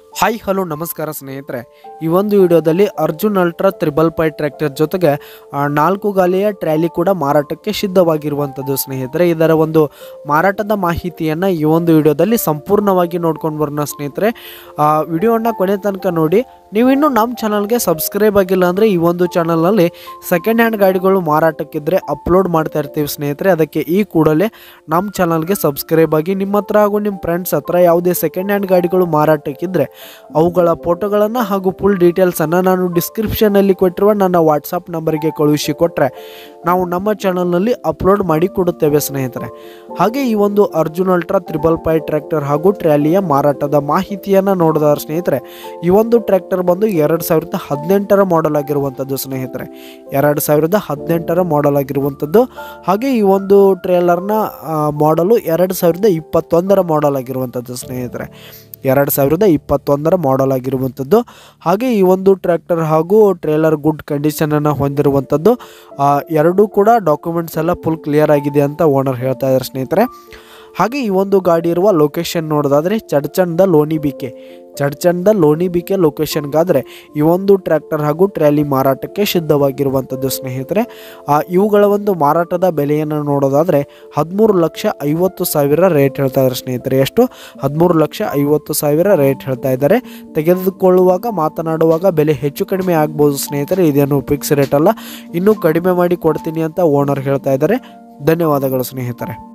hi hello ನಮಸ್ಕಾರ ಸ್ನೇಹಿತರೆ ಈ ಒಂದು ವಿಡಿಯೋದಲ್ಲಿ Arjun ultra triple five tractor ಜೊತೆಗೆ ಆ, ನಾಲ್ಕು ಗಾಲಿಯ ಟ್ರ್ಯಾಲಿ ಕೂಡ ಮಾರಾಟಕ್ಕೆ ಸಿದ್ಧವಾಗಿರುವಂಥದ್ದು ಸ್ನೇಹಿತರೆ ಇದರ ಒಂದು ಮಾರಾಟದ ಮಾಹಿತಿಯನ್ನು ಈ ಒಂದು ವಿಡಿಯೋದಲ್ಲಿ ಸಂಪೂರ್ಣವಾಗಿ ನೋಡ್ಕೊಂಡು ಬರೋಣ ಸ್ನೇಹಿತರೆ ಆ, ವಿಡಿಯೋನ ಕೊನೆ ತನಕ ನೋಡಿ ನೀವಿನ್ನೂ ನಮ್ಮ ಚಾನಲ್ಗೆ ಸಬ್ಸ್ಕ್ರೈಬ್ ಆಗಿಲ್ಲ ಅಂದರೆ ಈ ಒಂದು ಚಾನಲ್ನಲ್ಲಿ ಸೆಕೆಂಡ್ ಹ್ಯಾಂಡ್ ಗಾಡಿಗಳು ಮಾರಾಟಕ್ಕಿದ್ರೆ ಅಪ್ಲೋಡ್ ಮಾಡ್ತಾ ಇರ್ತೀವಿ ಸ್ನೇಹಿತರೆ ಅದಕ್ಕೆ ಈ ಕೂಡಲೇ ನಮ್ಮ ಚಾನಲ್ಗೆ ಸಬ್ಸ್ಕ್ರೈಬ್ ಆಗಿ ನಿಮ್ಮ ಹತ್ರ ಹಾಗೂ ನಿಮ್ಮ ಫ್ರೆಂಡ್ಸ್ ಹತ್ರ ಯಾವುದೇ ಸೆಕೆಂಡ್ ಹ್ಯಾಂಡ್ ಗಾಡಿಗಳು ಮಾರಾಟಕ್ಕಿದ್ರೆ ಅವುಗಳ ಫೋಟೋಗಳನ್ನು ಹಾಗೂ ಫುಲ್ ಡೀಟೇಲ್ಸನ್ನು ನಾನು ಡಿಸ್ಕ್ರಿಪ್ಷನಲ್ಲಿ ಕೊಟ್ಟಿರುವ ನನ್ನ ವಾಟ್ಸಪ್ ನಂಬರಿಗೆ ಕಳುಹಿಸಿ ಕೊಟ್ಟರೆ ನಾವು ನಮ್ಮ ಚಾನಲ್ನಲ್ಲಿ ಅಪ್ಲೋಡ್ ಮಾಡಿ ಕೊಡುತ್ತೇವೆ ಸ್ನೇಹಿತರೆ ಹಾಗೆ ಈ ಒಂದು Arjun ultra triple five tractor ಹಾಗೂ ಟ್ರ್ಯಾಲಿಯ ಮಾರಾಟದ ಮಾಹಿತಿಯನ್ನು ನೋಡಿದಾರೆ ಸ್ನೇಹಿತರೆ ಈ ಒಂದು ಟ್ರ್ಯಾಕ್ಟರ್ ಬಂದು ಎರಡು ಸಾವಿರದ ಹದಿನೆಂಟರ ಮಾಡೆಲ್ ಆಗಿರುವಂಥದ್ದು ಸ್ನೇಹಿತರೆ ಎರಡು ಸಾವಿರದ ಹದಿನೆಂಟರ ಮಾಡೆಲ್ ಆಗಿರುವಂಥದ್ದು ಹಾಗೆ ಈ ಒಂದು ಟ್ರೇಲರ್ನ ಮಾಡಲು ಎರಡು ಸಾವಿರದ ಇಪ್ಪತ್ತೊಂದರ ಮಾಡೆಲ್ ಆಗಿರುವಂಥದ್ದು ಸ್ನೇಹಿತರೆ ಎರಡು ಸಾವಿರದ ಇಪ್ಪತ್ತೊಂದರ ಮಾಡೆಲ್ ಆಗಿರುವಂಥದ್ದು ಹಾಗೆ ಈ ಒಂದು ಟ್ರ್ಯಾಕ್ಟರ್ ಹಾಗೂ ಟ್ರೇಲರ್ ಗುಡ್ ಕಂಡೀಷನನ್ನು ಹೊಂದಿರುವಂಥದ್ದು ಆ, ಎರಡೂ ಕೂಡ ಡಾಕ್ಯುಮೆಂಟ್ಸ್ ಎಲ್ಲ ಫುಲ್ ಕ್ಲಿಯರ್ ಆಗಿದೆ ಅಂತ ಓನರ್ ಹೇಳ್ತಾ ಇದ್ದಾರೆ ಸ್ನೇಹಿತರೆ ಹಾಗೆ ಈ ಒಂದು ಗಾಡಿ ಇರುವ ಲೊಕೇಶನ್ ನೋಡೋದಾದರೆ ಚಡ್ಚಂದ ಲೋಣಿ ಬಿಕೆ ಚಡ್ಚಂದ ಲೋಣಿ ಬಿಕೆ ಲೊಕೇಶನ್ಗಾದರೆ ಈ ಒಂದು ಟ್ರ್ಯಾಕ್ಟರ್ ಹಾಗೂ ಟ್ರ್ಯಾಲಿ ಮಾರಾಟಕ್ಕೆ ಸಿದ್ಧವಾಗಿರುವಂಥದ್ದು ಸ್ನೇಹಿತರೆ ಆ, ಇವುಗಳ ಒಂದು ಮಾರಾಟದ ಬೆಲೆಯನ್ನು ನೋಡೋದಾದರೆ ಹದಿಮೂರು ಲಕ್ಷ ಐವತ್ತು ಸಾವಿರ ರೇಟ್ ಹೇಳ್ತಾ ಇದ್ದಾರೆ ಸ್ನೇಹಿತರೆ ಎಷ್ಟು ಹದಿಮೂರು ಲಕ್ಷ ಐವತ್ತು ಸಾವಿರ ರೇಟ್ ಹೇಳ್ತಾ ಇದ್ದಾರೆ ತೆಗೆದುಕೊಳ್ಳುವಾಗ ಮಾತನಾಡುವಾಗ ಬೆಲೆ ಹೆಚ್ಚು ಕಡಿಮೆ ಆಗ್ಬೋದು ಸ್ನೇಹಿತರೆ ಇದೇನು ಫಿಕ್ಸ್ ರೇಟ್ ಅಲ್ಲ ಇನ್ನೂ ಕಡಿಮೆ ಮಾಡಿ ಕೊಡ್ತೀನಿ ಅಂತ ಓನರ್ ಹೇಳ್ತಾ ಇದ್ದಾರೆ ಧನ್ಯವಾದಗಳು ಸ್ನೇಹಿತರೆ